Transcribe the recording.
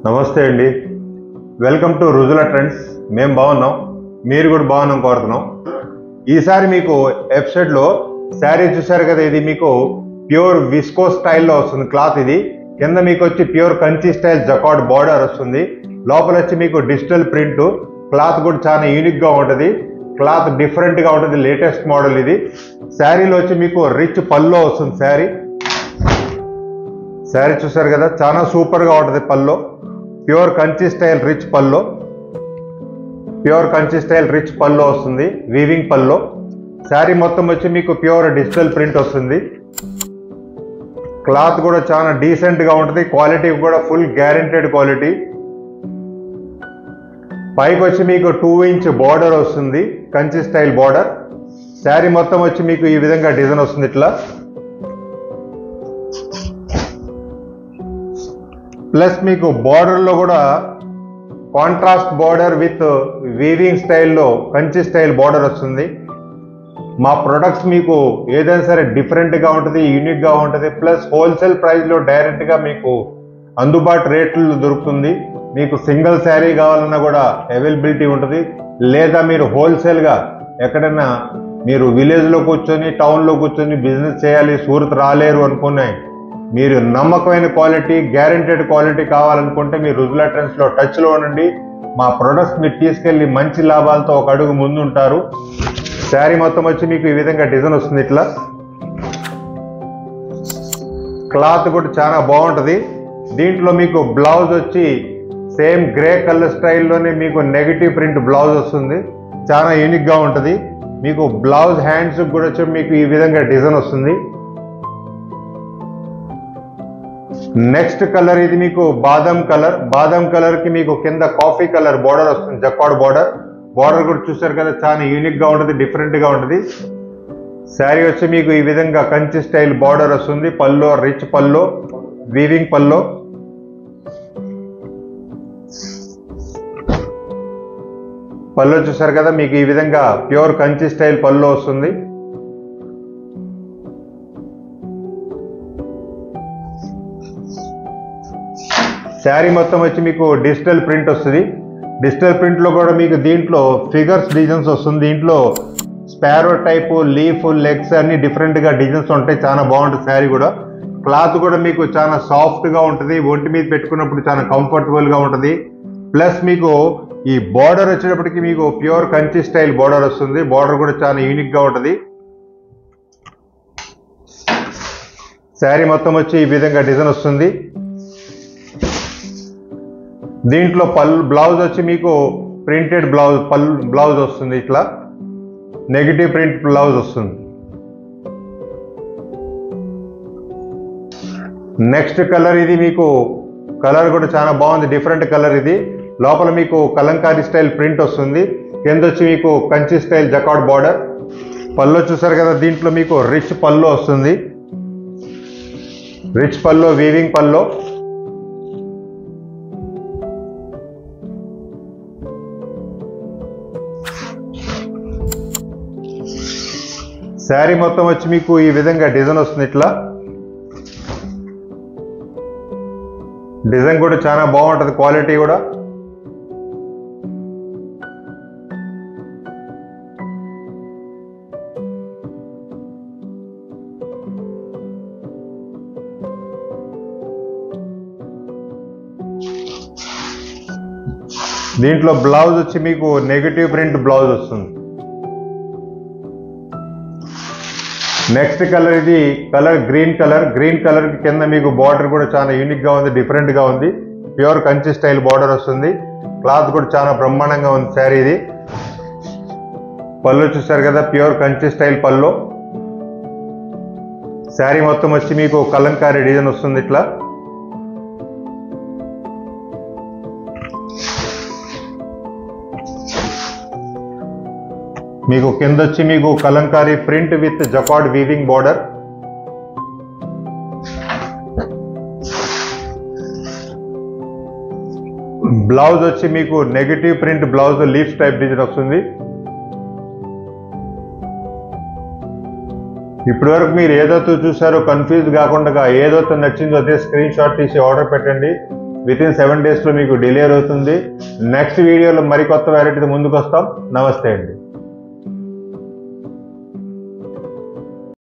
నమస్తే అండి welcome to రుజుల trends మేము బాగున్నాం మీరు కూడా బాగున్నాం కోరుతున్నాం ఈసారి మీకు వెబ్సైట్లో శారీ చూసారు కదా ఇది మీకు ప్యూర్ విస్కో స్టైల్లో వస్తుంది క్లాత్ ఇది కింద మీకు వచ్చి pure Kanchi style jacquard border వస్తుంది లోపల వచ్చి మీకు డిజిటల్ ప్రింట్ క్లాత్ కూడా చాలా యూనిక్ గా ఉంటుంది క్లాత్ డిఫరెంట్ గా ఉంటుంది లేటెస్ట్ మోడల్ ఇది శారీలో వచ్చి మీకు రిచ్ పల్లో వస్తుంది శారీ శారీ చూసారు కదా చాలా సూపర్ గా ఉంటుంది pallu pure Kanchi style rich pallu pure Kanchi style rich pallu వస్తుంది వీవింగ్ పల్లో శారీ మొత్తం వచ్చి మీకు ప్యూర్ డిజిటల్ ప్రింట్ వస్తుంది క్లాత్ కూడా చాలా డీసెంట్ గా ఉంటుంది క్వాలిటీ కూడా ఫుల్ గ్యారెంటెడ్ క్వాలిటీ పైకి వచ్చి మీకు టూ ఇంచ్ బార్డర్ వస్తుంది కంచి స్టైల్ బార్డర్ శారీ మొత్తం వచ్చి మీకు ఈ విధంగా డిజైన్ వస్తుంది ఇట్లా ప్లస్ మీకు బార్డర్లో కూడా కాంట్రాస్ట్ బార్డర్ విత్ వీవింగ్ స్టైల్లో కంచి స్టైల్ బార్డర్ వస్తుంది మా ప్రొడక్ట్స్ మీకు ఏదైనా సరే డిఫరెంట్గా ఉంటుంది యూనిక్గా ఉంటుంది ప్లస్ హోల్సేల్ ప్రైస్లో డైరెక్ట్గా మీకు అందుబాటు రేట్లు దొరుకుతుంది మీకు సింగిల్ శారీ కావాలన్నా కూడా అవైలబిలిటీ ఉంటుంది లేదా మీరు హోల్సేల్గా ఎక్కడైనా మీరు విలేజ్లో కూర్చొని టౌన్లో కూర్చొని బిజినెస్ చేయాలి సూరత్ రాలేరు అనుకున్నాయి మీరు నమ్మకమైన క్వాలిటీ గ్యారెంటెడ్ క్వాలిటీ కావాలనుకుంటే మీరు రుజులా ట్రెండ్స్లో టచ్లో ఉండండి మా ప్రొడక్ట్స్ మీరు తీసుకెళ్ళి మంచి లాభాలతో ఒక అడుగు ముందుంటారు శారీ మొత్తం వచ్చి మీకు ఈ విధంగా డిజైన్ వస్తుంది ఇట్లా క్లాత్ కూడా చాలా బాగుంటుంది దీంట్లో మీకు బ్లౌజ్ వచ్చి సేమ్ గ్రే కలర్ స్టైల్లోనే మీకు నెగిటివ్ ప్రింట్ బ్లౌజ్ వస్తుంది చాలా యూనిక్గా ఉంటుంది మీకు బ్లౌజ్ హ్యాండ్స్ కూడా వచ్చి మీకు ఈ విధంగా డిజైన్ వస్తుంది నెక్స్ట్ కలర్ ఇది మీకు బాదం కలర్ బాదం కలర్ కి మీకు కింద కాఫీ కలర్ బార్డర్ వస్తుంది జక్వాడ్ బార్డర్ బార్డర్ కూడా చూసారు కదా చాలా యూనిక్ గా ఉంటుంది డిఫరెంట్ గా ఉంటుంది శారీ వచ్చి మీకు ఈ విధంగా కంచి స్టైల్ బార్డర్ వస్తుంది పల్లో రిచ్ పల్లో వీవింగ్ పల్లో పల్లో చూసారు కదా మీకు ఈ విధంగా ప్యూర్ కంచి స్టైల్ పల్లో వస్తుంది శారీ మొత్తం వచ్చి మీకు డిజిటల్ ప్రింట్ వస్తుంది డిజిటల్ ప్రింట్లో కూడా మీకు దీంట్లో ఫిగర్స్ డిజైన్స్ వస్తుంది దీంట్లో స్పారో టైపు లీఫ్ లెగ్స్ అన్ని డిఫరెంట్గా డిజైన్స్ ఉంటాయి చాలా బాగుంటుంది శారీ కూడా క్లాత్ కూడా మీకు చాలా సాఫ్ట్గా ఉంటుంది ఒంటి మీద పెట్టుకున్నప్పుడు చాలా కంఫర్టబుల్గా ఉంటుంది ప్లస్ మీకు ఈ బార్డర్ వచ్చేటప్పటికి మీకు ప్యూర్ కంచి స్టైల్ బార్డర్ వస్తుంది బార్డర్ కూడా చాలా యూనిక్గా ఉంటుంది శారీ మొత్తం వచ్చి ఈ విధంగా డిజైన్ వస్తుంది దీంట్లో పల్ బ్లౌజ్ వచ్చి మీకు ప్రింటెడ్ బ్లౌజ్ పల్ బ్లౌజ్ వస్తుంది ఇట్లా నెగిటివ్ ప్రింట్ బ్లౌజ్ వస్తుంది నెక్స్ట్ కలర్ ఇది మీకు కలర్ కూడా చాలా బాగుంది డిఫరెంట్ కలర్ ఇది లోపల మీకు కలంకారీ స్టైల్ ప్రింట్ వస్తుంది కింద వచ్చి మీకు Kanchi style jacquard border pallu చూసారు కదా దీంట్లో మీకు రిచ్ పల్లో వస్తుంది రిచ్ పల్లో వీవింగ్ పల్లో శారీ మొత్తం వచ్చి మీకు ఈ విధంగా డిజైన్ వస్తుంది ఇట్లా డిజైన్ కూడా చాలా బాగుంటుంది క్వాలిటీ కూడా దీంట్లో బ్లౌజ్ వచ్చి మీకు నెగిటివ్ ప్రింట్ బ్లౌజ్ వస్తుంది నెక్స్ట్ కలర్ ఇది colour green colour green colour కింద మీకు బార్డర్ కూడా చాలా యూనిక్ గా ఉంది డిఫరెంట్ గా ఉంది ప్యూర్ కంచి స్టైల్ బార్డర్ వస్తుంది క్లాత్ కూడా చాలా బ్రహ్మాండంగా ఉంది శారీ ఇది పళ్ళు చూసారు కదా ప్యూర్ కంచి స్టైల్ పళ్ళు శారీ మొత్తం వచ్చి మీకు కలంకారీ డిజైన్ వస్తుంది ఇట్లా మీకు కింద వచ్చి మీకు Kalamkari print with jacquard weaving border blouse వచ్చి మీకు negative print blouse leaf type design వస్తుంది ఇప్పటి వరకు మీరు ఏదైతే చూసారో కన్ఫ్యూజ్ కాకుండా ఏదైతే నచ్చిందో అదే స్క్రీన్ షాట్ తీసి ఆర్డర్ పెట్టండి విత్ ఇన్ సెవెన్ డేస్లో మీకు డెలివరీ అవుతుంది నెక్స్ట్ వీడియోలో మరికొత్త వెరైటీ ముందుకు వస్తాం నమస్తే అండి